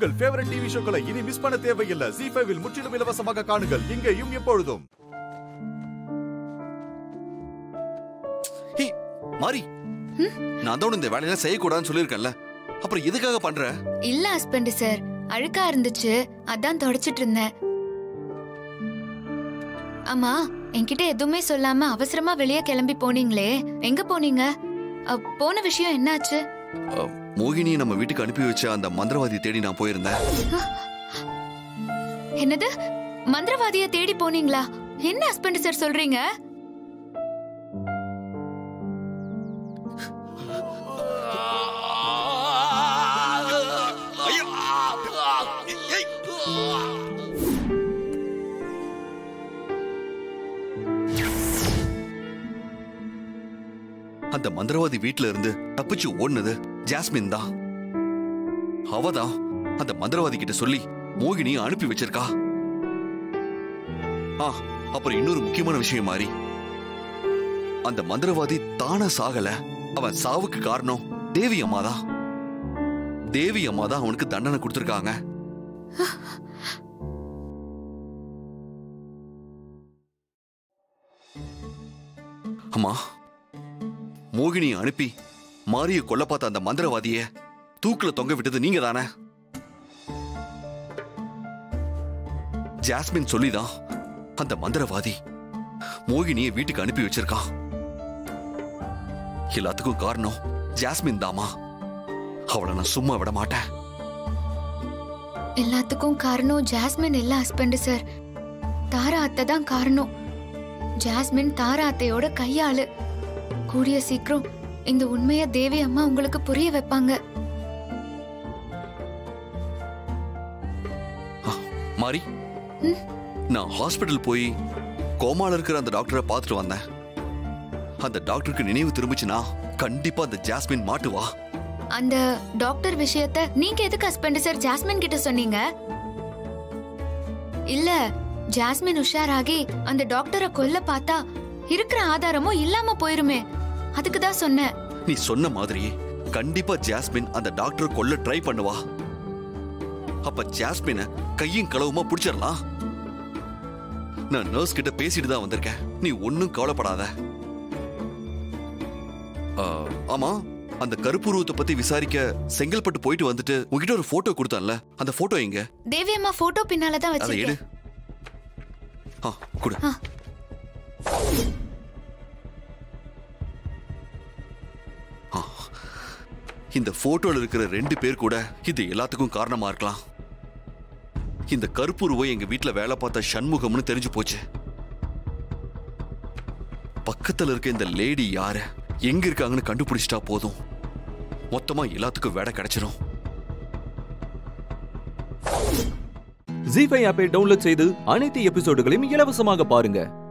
உங்கள் favourite TV ஷோக்களை இனி miss பண்ண தேவையில்லை ஜி ஃபைவில் முற்றிலும் இலவசமாக காணுங்கள் இங்கேயும் எப்பொழுதும் ஹே மாரி நான் தான் இந்த வேலையெல்லாம் செய்யக்கூடாதுன்னு சொல்லியிருக்கேன்ல அப்புறம் எதுக்காக பண்ற இல்ல ஹஸ்பண்ட் சார் அழுக்கா இருந்துச்சு அதான் தொடச்சிட்டு இருந்தேன் ஆமா என்கிட்ட எதுவுமே சொல்லாம அவசரமா வெளியே கிளம்பி போனீங்களே எங்க போனீங்க அ, போன விஷயம் என்னாச்சு அஹ், மோகினியை நம்ம வீட்டுக்கு அனுப்பி வச்ச அந்த மந்திரவாதி தேடி நான் போயிருந்தேன் என்னது மந்திரவாதிய தேடி போனீங்களா என்ன ஹஸ்பண்ட் சார் சொல்றீங்க அந்த மந்திரவாதி வீட்ல இருந்து தப்பிச்சு ஓடுனது ஜாஸ்மின் தான் அவதான் அந்த மந்திரவாதி கிட்ட சொல்லி மோகினியை அனுப்பி வச்சிருக்கா ஆ அப்புறம் இன்னொரு முக்கியமான விஷயம் மாறி அந்த மந்திரவாதி தானா சாகல அவன் சாவுக்கு காரணம் தேவி அம்மா தான் தேவி அம்மா தான் அவனுக்கு தண்டனை கொடுத்திருக்காங்க அம்மா மோகினியை அனுப்பி மாரிய கொல்ல பார்த்த அந்த மந்திரவாதிய தூக்குல தொங்க விட்டது நீங்க தானே ஜாஸ்மின் சொல்லிதான் அந்த மந்திரவாதி மோகினியை வீட்டுக்கு அனுப்பி வச்சிருக்கான் எல்லாத்துக்கும் காரணம் ஜாஸ்மின் தாமா அவளை நான் சும்மா விட மாட்டேன் எல்லாத்துக்கும் காரணம் ஜாஸ்மின் இல்ல ஹஸ்பண்ட் சார் தாரா அத்தை தான் காரணம் ஜாஸ்மின் தாரா அத்தையோட கையாளு கூடிய சீக்கிரம் இந்த உண்மைய தேவி அம்மா உங்களுக்கு புரிய வைப்பாங்க மாரி ம்? நான் ஹாஸ்பிட்டல் போய் கோமால இருக்கிற அந்த டாக்டரை பார்த்துட்டு வந்தேன் அந்த டாக்டருக்கு நினைவு திரும்பிச்சுன்னா கண்டிப்பா அந்த ஜாஸ்மின் மாட்டுவா அந்த டாக்டர் விஷயத்த நீங்க எதுக்கு ஹஸ்பண்ட் சார் ஜாஸ்மின் கிட்ட சொன்னீங்க இல்ல ஜாஸ்மின் உஷாராகி அந்த டாக்டரை கொல்ல பார்த்தா இருக்கிற ஆதாரமும் இல்லாம போயிருமே அதுக்கு தான் சொன்னேன் நீ சொன்ன மாதிரி கண்டிப்பா ஜாஸ்மின் அந்த டாக்டர் கொல்ல ட்ரை பண்ணுவா அப்ப ஜாஸ்மினை கையும் களவுமா பிடிச்சிடலாம் நான் நர்ஸ் கிட்ட பேசிட்டு தான் வந்திருக்கேன் நீ ஒன்னும் கவலைப்படாத ஆ, ஆமா அந்த கருப்புருவத்தை பத்தி விசாரிக்க செங்கல்பட்டு போயிட்டு வந்துட்டு உங்ககிட்ட ஒரு போட்டோ கொடுத்தேன்ல அந்த போட்டோ எங்க தேவி அம்மா போட்டோ பின்னால தான் அதை எடு வச்சிருக்கேன் ஆ கொடு ஆ. ஆ. இந்த போட்டோல இருக்கிற ரெண்டு பேர் கூட இது எல்லாத்துக்கும் காரணமா இருக்கலாம் இந்த கருப்புருவை எங்க வீட்ல வேலை பார்த்த சண்முகம்னு தெரிஞ்சு போச்சு பக்கத்துல இருக்க இந்த லேடி யாரு எங்க இருக்காங்கன்னு கண்டுபிடிச்சிட்டா போதும் மொத்தமா எல்லாத்துக்கும் வேலை கிடைச்சிரும் ஜி ஃபைவ் ஆப்பை டவுன்லோட் செய்து அனைத்து எபிசோடுகளையும் இலவசமாக பாருங்க